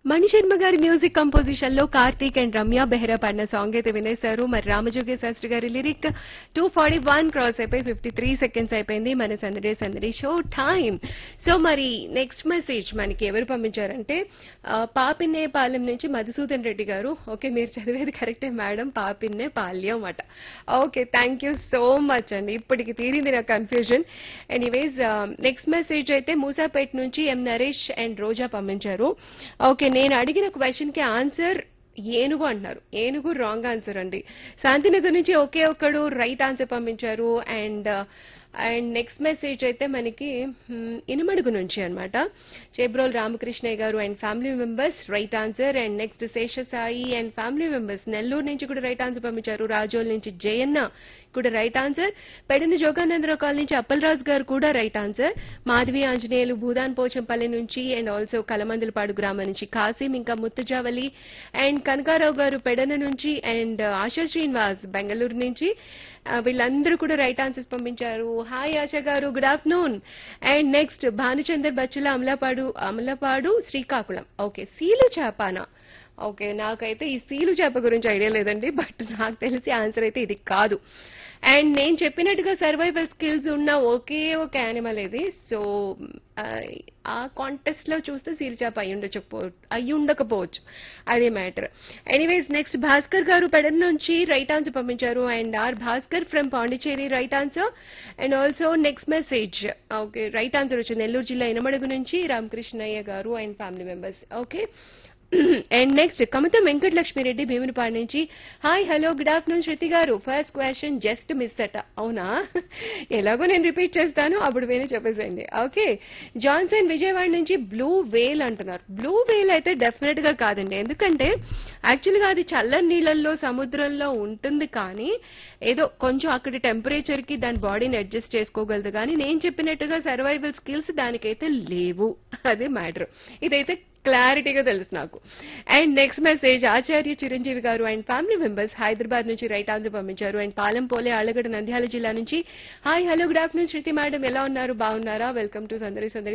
మణిశర్మ గారి music composition లో Karthik and Ramya Behra పాడిన సాంగ్ అయితే వినేశారు మరి రామజోగి శాస్త్రి గారి lyric two forty one cross అయిపోయి ఫిఫ్టీ త్రీ సెకండ్స్ అయిపోయింది మన సందడి సందడి షో టైం సో మరి నెక్స్ట్ మెసేజ్ మనకి ఎవరు పంపించారంటే ఆ, పాపిన్నే పాలెం నుంచి మధుసూదన్ రెడ్డి గారు ఓకే మీరు చదివేది కరెక్టే మేడం పాపిన్నే పాల్యం అట okay thank you so much అండి ఇప్పటికి తీరింది నా కన్ఫ్యూజన్ ఎనీవేస్ నెక్స్ట్ మెసేజ్ అయితే మూసాపేట్ నుంచి ఎం నరేష్ అండ్ రోజా పంపించారు ఓకే నేను అడిగిన క్వశ్చన్ కి ఆన్సర్ ఏనుగు అంటున్నారు ఏనుగు రాంగ్ ఆన్సర్ అండి శాంతినగర్ నుంచి ఒకే ఒక్కడు రైట్ ఆన్సర్ పంపించారు అండ్ అండ్ నెక్స్ట్ మెసేజ్ అయితే మనకి మ్, ఇనుమడుగు నుంచి అన్నమాట చేబ్రోల్ రామకృష్ణయ్య గారు and family members right answer and next Seshasai and family members Nellore నుంచి కూడా రైట్ ఆన్సర్ పంపించారు రాజోల్ నుంచి జయన్న కూడా right answer Pedana Joganandarao colony నుంచి అప్పలరాజు గారు కూడా రైట్ ఆన్సర్ మాధవి ఆంజనేయులు భూదాన్ పోచంపల్లి నుంచి అండ్ ఆల్సో కలమందులపాడు గ్రామం నుంచి కాసిం ఇంకా ముత్తుజావలి అండ్ కనకారావు గారు పెడన నుంచి అండ్ ఆశా శ్రీనివాస్ బెంగళూరు నుంచి ఆ, వీళ్ళందరూ కూడా రైట్ ఆన్సర్స్ పంపించారు హాయ్ ఆశా గారు good afternoon and next Bhanuchander Bachchula Amalapadu Amalapadu Srikakulam okay సీలు చేపానా ఓకే నాకైతే ఈ సీలు చేప గురించి ఐడియా లేదండి బట్ నాకు తెలిసి ఆన్సర్ అయితే ఇది కాదు అండ్ నేను చెప్పినట్టుగా సర్వైవల్ స్కిల్స్ ఉన్న ఒకే ఒక యానిమల్ ఇది సో ఆ కాంటెస్ట్ లో చూస్తే సీల్ చేప అయి ఉండకపో అయి ఉండకపోవచ్చు అదే మ్యాటర్ ఎనీవేస్ నెక్స్ట్ భాస్కర్ గారు పెడన్ నుంచి రైట్ ఆన్సర్ పంపించారు and R Bhaskar from Pondicherry right answer and also next message okay right answer వచ్చింది నెల్లూరు జిల్లా ఇనమడుగు నుంచి రామకృష్ణయ్య గారు and family members okay and next Kamatham Venkatalakshmireddy Bheemunipadu నుంచి hi hello good afternoon Shruti గారు ఫస్ట్ క్వశ్చన్ జస్ట్ మిస్ అట అవునా ఎలాగో నేను రిపీట్ చేస్తాను అప్పుడు వేరే చెప్పేసేయండి ఓకే జాన్సన్ విజయవాడ నుంచి బ్లూ వేల్ అంటున్నారు బ్లూ వేల్ అయితే డెఫినెట్ గా కాదండి ఎందుకంటే యాక్చువల్ గా అది చల్లని నీళ్ళల్లో సముద్రంలో ఉంటుంది కానీ ఏదో కొంచెం అక్కడి టెంపరేచర్ కి దాని బాడీని అడ్జస్ట్ చేసుకోగలదు కానీ నేను చెప్పినట్టుగా సర్వైవల్ స్కిల్స్ దానికైతే లేవు అదే మ్యాటర్ ఇదైతే క్లారిటీగా తెలుసు నాకు and next message Acharya Chiranjeevi గారు అండ్ ఫ్యామిలీ మెంబర్స్ హైదరాబాద్ నుంచి రైట్ ఆన్సర్ పంపించారు అండ్ పాలెంపోలే ఆళ్లగడ్డ నంద్యాల జిల్లా నుంచి hi hello good afternoon Shruti madam ఎలా ఉన్నారు బాగున్నారా వెల్కమ్ టు సందరి సందరి